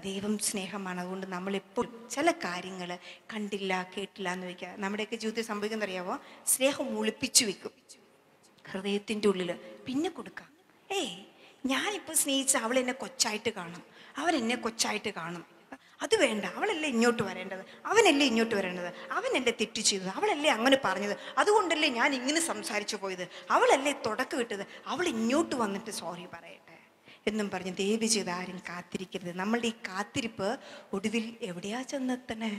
ദൈവം സ്നേഹമാണ് അതുകൊണ്ട് നമ്മൾ എപ്പോഴും ചില കാര്യങ്ങൾ കണ്ടില്ല കേട്ടില്ല എന്ന് വയ്ക്കുക നമ്മുടെയൊക്കെ ജീവിതത്തിൽ സംഭവിക്കുന്ന അറിയാവോ സ്നേഹം ഒളിപ്പിച്ചു വെക്കും ഹൃദയത്തിൻ്റെ ഉള്ളിൽ പിന്നെ കൊടുക്കാം ഏയ് ഞാനിപ്പോൾ സ്നേഹിച്ച അവൾ എന്നെ കൊച്ചായിട്ട് കാണും അവൻ എന്നെ കൊച്ചായിട്ട് കാണും അത് വേണ്ട അവളല്ലേ ഇങ്ങോട്ട് വരേണ്ടത് അവനല്ലേ ഇങ്ങോട്ട് വരേണ്ടത് അവൻ എന്നെ തെറ്റ് ചെയ്തത് അവളല്ലേ അങ്ങനെ പറഞ്ഞത് അതുകൊണ്ടല്ലേ ഞാൻ ഇങ്ങനെ സംസാരിച്ചു പോയത് അവളല്ലേ തുടക്കം ഇട്ടത് അവൾ ഇങ്ങോട്ട് വന്നിട്ട് സോറി പറയട്ടെ എന്നും പറഞ്ഞ് ദയവ് ചെയ്ത് ആരും കാത്തിരിക്കരുത് നമ്മളുടെ ഈ കാത്തിരിപ്പ് ഒടുവിൽ എവിടെയാ ചെന്നെത്തണേ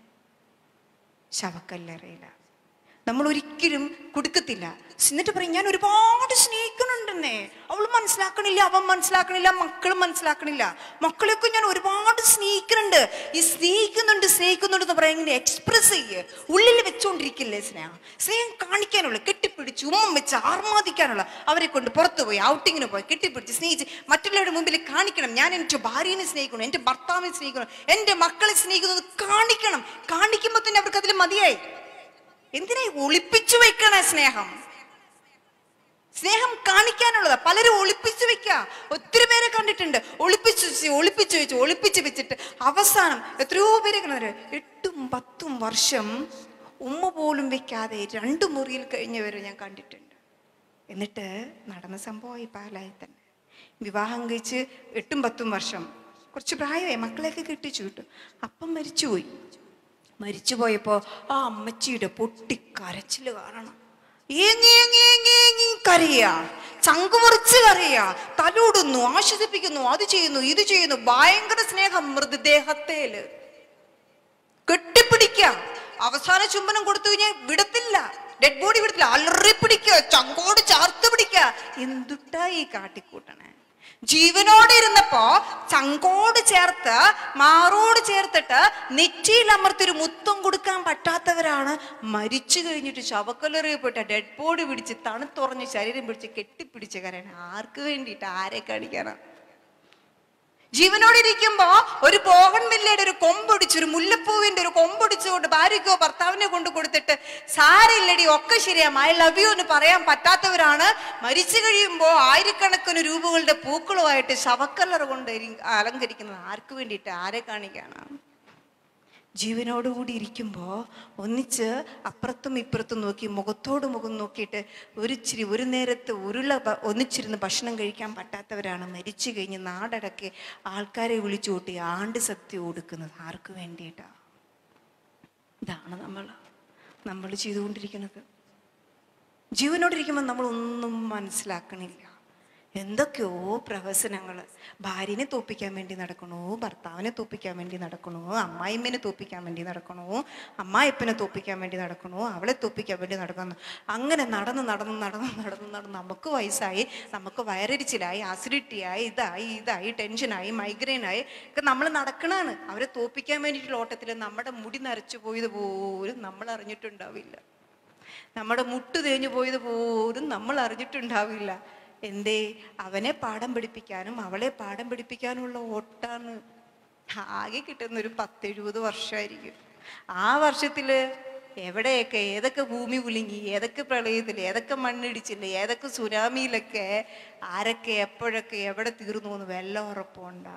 ശവക്കല്ലറയില നമ്മൾ ഒരിക്കലും കൊടുക്കത്തില്ല എന്നിട്ട് പറയും ഞാൻ ഒരുപാട് സ്നേഹിക്കണുണ്ടെന്നേ അവൾ മനസ്സിലാക്കണില്ല അവൻ മനസ്സിലാക്കണില്ല മക്കളും മനസ്സിലാക്കണില്ല മക്കളെയൊക്കെ ഞാൻ ഒരുപാട് സ്നേഹിക്കുന്നുണ്ട് ഈ സ്നേഹിക്കുന്നുണ്ട് സ്നേഹിക്കുന്നുണ്ട് എന്ന് പറയാൻ ഇങ്ങനെ എക്സ്പ്രസ് ചെയ്യ് ഉള്ളിൽ വെച്ചോണ്ടിരിക്കില്ലേ സ്നേഹം സ്നേഹം കാണിക്കാനുള്ള കെട്ടിപ്പിടിച്ച് ഉമ്മം വെച്ച് ആർമാദിക്കാനുള്ള അവരെ കൊണ്ട് പുറത്തു പോയി ഔട്ടിങ്ങിന് പോയി കെട്ടിപ്പിടിച്ച് സ്നേഹിച്ച് മറ്റുള്ളവരുടെ മുമ്പിൽ കാണിക്കണം ഞാൻ എൻ്റെ ഭാര്യനെ സ്നേഹിക്കണം എൻ്റെ ഭർത്താവിനെ സ്നേഹിക്കണം എൻ്റെ മക്കളെ സ്നേഹിക്കുന്നത് കാണിക്കണം കാണിക്കുമ്പോൾ തന്നെ അവർക്ക് അതിൽ മതിയായി എന്തിനാ ഈ ഒളിപ്പിച്ചു വെക്കണ സ്നേഹം സ്നേഹം കാണിക്കാനുള്ളതാ പലരും ഒളിപ്പിച്ചു വെക്ക ഒത്തിരി പേരെ കണ്ടിട്ടുണ്ട് ഒളിപ്പിച്ചു വെച്ച് ഒളിപ്പിച്ചു വെച്ച് ഒളിപ്പിച്ചു വെച്ചിട്ട് അവസാനം എത്രയോ പേരെ കണ്ടു എട്ടും പത്തും വർഷം ഉമ്മ പോലും വെക്കാതെ രണ്ട് മുറിയിൽ കഴിഞ്ഞവരെ ഞാൻ കണ്ടിട്ടുണ്ട് എന്നിട്ട് നടന്ന സംഭവം ഈ പാലായി തന്നെ വിവാഹം കഴിച്ച് എട്ടും പത്തും വർഷം കുറച്ച് പ്രായമായി മക്കളെയൊക്കെ കെട്ടിച്ചു വിട്ടു അപ്പം മരിച്ചുപോയി മരിച്ചു പോയപ്പോ ആ അമ്മച്ചിയുടെ പൊട്ടിക്കരച്ചില് കാണണം ഏങ്ങി ഏങ്ങി ഏങ്ങി ഏങ്ങി കരയാ ചങ്ക് മുറിച്ച് കരയാ തലോടുന്നു ആശ്വസിപ്പിക്കുന്നു അത് ചെയ്യുന്നു ഇത് ചെയ്യുന്നു ഭയങ്കര സ്നേഹം മൃതദേഹത്തേല് കെട്ടിപ്പിടിക്ക അവസാന ചുംബനം കൊടുത്തു കഴിഞ്ഞാൽ വിടത്തില്ല ഡെഡ് ബോഡി വിടത്തില്ല അലറി പിടിക്കുക ചങ്കോട് ചാർത്ത് പിടിക്കുക എന്തുട്ടാ ഈ കാട്ടിക്കൂട്ടണേ ജീവനോടെ ഇരുന്നപ്പോ ചങ്കോട് ചേർത്ത് മാറോട് ചേർത്തിട്ട് നെറ്റിയിൽ അമർത്തി ഒരു മുത്തം കൊടുക്കാൻ പറ്റാത്തവരാണ് മരിച്ചു കഴിഞ്ഞിട്ട് ശവക്കല്ലറിയിൽ പോയിട്ട് ഡെഡ് ബോഡി പിടിച്ച് തണുത്തുറഞ്ഞ് ശരീരം പിടിച്ച് കെട്ടിപ്പിടിച്ച് കരയണം ആർക്ക് വേണ്ടിയിട്ട് ആരെ കാണിക്കാനാ ജീവനോടെ ഇരിക്കുമ്പോ ഒരു ബോഗൺവില്ലയുടെ ഒരു കൊമ്പൊടിച്ച് ഒരു മുല്ലപ്പൂവിന്റെ ഒരു കൊമ്പൊടിച്ചുകൊണ്ട് ഭാര്യയ്ക്കോ ഭർത്താവിനെ കൊണ്ട് കൊടുത്തിട്ട് സാരില്ലടി ഒക്കെ ശരിയാ ഐ ലവ് യു എന്ന് പറയാൻ പറ്റാത്തവരാണ് മരിച്ചു കഴിയുമ്പോ ആയിരക്കണക്കിന് രൂപകളുടെ പൂക്കളുമായിട്ട് ശവക്കല്ലറ കൊണ്ട് ഇരി- അലങ്കരിക്കുന്നത് ആർക്ക് വേണ്ടിയിട്ട് ആരെ കാണിക്കാനാണ് ജീവനോടുകൂടി ഇരിക്കുമ്പോൾ ഒന്നിച്ച് അപ്പുറത്തും ഇപ്പുറത്തും നോക്കി മുഖത്തോട് മുഖം നോക്കിയിട്ട് ഒരു ഇച്ചിരി ഒരു നേരത്ത് ഉരുള ഭ- ഒന്നിച്ചിരുന്ന് ഭക്ഷണം കഴിക്കാൻ പറ്റാത്തവരാണ് മരിച്ചു കഴിഞ്ഞ് നാടടക്കി ആൾക്കാരെ വിളിച്ചു കൂട്ടി ആണ്ട് സത്യം കൊടുക്കുന്നത് ആർക്ക് വേണ്ടിയിട്ടാണ് ഇതാണ് നമ്മൾ നമ്മൾ ചെയ്തുകൊണ്ടിരിക്കുന്നത് ജീവനോടിരിക്കുമ്പോൾ നമ്മൾ ഒന്നും മനസ്സിലാക്കണില്ല എന്തൊക്കെയോ പ്രഹസനങ്ങൾ ഭാര്യനെ തോപ്പിക്കാൻ വേണ്ടി നടക്കണു ഭർത്താവിനെ തോപ്പിക്കാൻ വേണ്ടി നടക്കണു അമ്മായിമ്മനെ തോപ്പിക്കാൻ വേണ്ടി നടക്കണു അമ്മായിപ്പനെ തോപ്പിക്കാൻ വേണ്ടി നടക്കണു അവളെ തോപ്പിക്കാൻ വേണ്ടി നടക്കുന്നു അങ്ങനെ നടന്ന് നടന്ന് നടന്ന് നടന്ന് നടന്ന് നമുക്ക് വയസ്സായി നമുക്ക് വയറരിച്ചിലായി അസിഡിറ്റിയായി ഇതായി ഇതായി ടെൻഷനായി മൈഗ്രെയിനായി ഒക്കെ നമ്മൾ നടക്കണാണ് അവരെ തോപ്പിക്കാൻ വേണ്ടിയിട്ടുള്ള ഓട്ടത്തിൽ നമ്മുടെ മുടി നരച്ചു പോയത് പോലും നമ്മൾ അറിഞ്ഞിട്ടുണ്ടാവില്ല നമ്മുടെ മുട്ട് തേഞ്ഞു പോയത് പോലും നമ്മൾ അറിഞ്ഞിട്ടുണ്ടാവില്ല എന്തേ അവനെ പാഠം പഠിപ്പിക്കാനും അവളെ പാഠം പഠിപ്പിക്കാനുള്ള ഓട്ടാണ് ആകെ കിട്ടുന്ന ഒരു പത്തെഴുപത് വർഷമായിരിക്കും ആ വർഷത്തില് എവിടെയൊക്കെ ഏതൊക്കെ ഭൂമി കുലുങ്ങി ഏതൊക്കെ പ്രളയത്തിൽ ഏതൊക്കെ മണ്ണിടിച്ചില്ല ഏതൊക്കെ സുനാമിയിലൊക്കെ ആരൊക്കെ എപ്പോഴൊക്കെ എവിടെ തീർന്നു എന്ന് വല്ല ഉറപ്പുണ്ടാ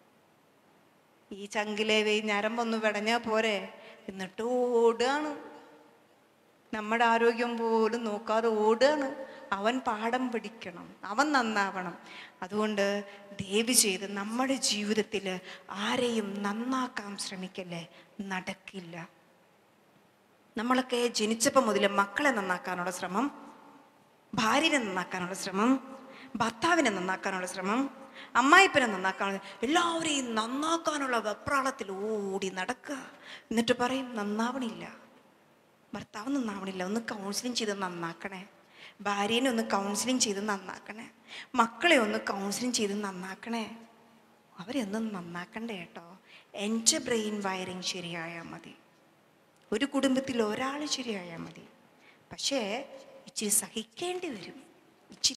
ഈ ചങ്കിലെ വെയ് ഞരമ്പൊന്ന് വെടഞ്ഞാ പോരെ എന്നിട്ട് ഓടുകയാണ് നമ്മുടെ ആരോഗ്യം പോലും നോക്കാതെ ഓടുകയാണ് അവൻ പാഠം പഠിക്കണം അവൻ നന്നാവണം അതുകൊണ്ട് ദയവ് ചെയ്ത് നമ്മുടെ ജീവിതത്തിൽ ആരെയും നന്നാക്കാൻ ശ്രമിക്കല്ലേ നടക്കില്ല നമ്മളൊക്കെ ജനിച്ചപ്പോൾ മുതൽ മക്കളെ നന്നാക്കാനുള്ള ശ്രമം ഭാര്യനെ നന്നാക്കാനുള്ള ശ്രമം ഭർത്താവിനെ നന്നാക്കാനുള്ള ശ്രമം അമ്മായിപ്പനെ നന്നാക്കാനുള്ള എല്ലാവരെയും നന്നാക്കാനുള്ള വെപ്രാളത്തിൽ ഓടി നടക്കുക എന്നിട്ട് പറയും നന്നാവണില്ല ഭർത്താവ് നന്നാവണില്ല ഒന്ന് കൗൺസിലിംഗ് ചെയ്ത് നന്നാക്കണേ ഭാര്യനെ ഒന്ന് കൗൺസിലിംഗ് ചെയ്ത് നന്നാക്കണേ മക്കളെ ഒന്ന് കൗൺസിലിംഗ് ചെയ്ത് നന്നാക്കണേ അവരെ ഒന്നും നന്നാക്കണ്ടേ കേട്ടോ എൻ്റെ ബ്രെയിൻ വയറിങ് ശരിയായാൽ മതി ഒരു കുടുംബത്തിൽ ഒരാൾ ശരിയായാൽ മതി പക്ഷേ ഇച്ചിരി സഹിക്കേണ്ടി വരും ഇച്ചിരി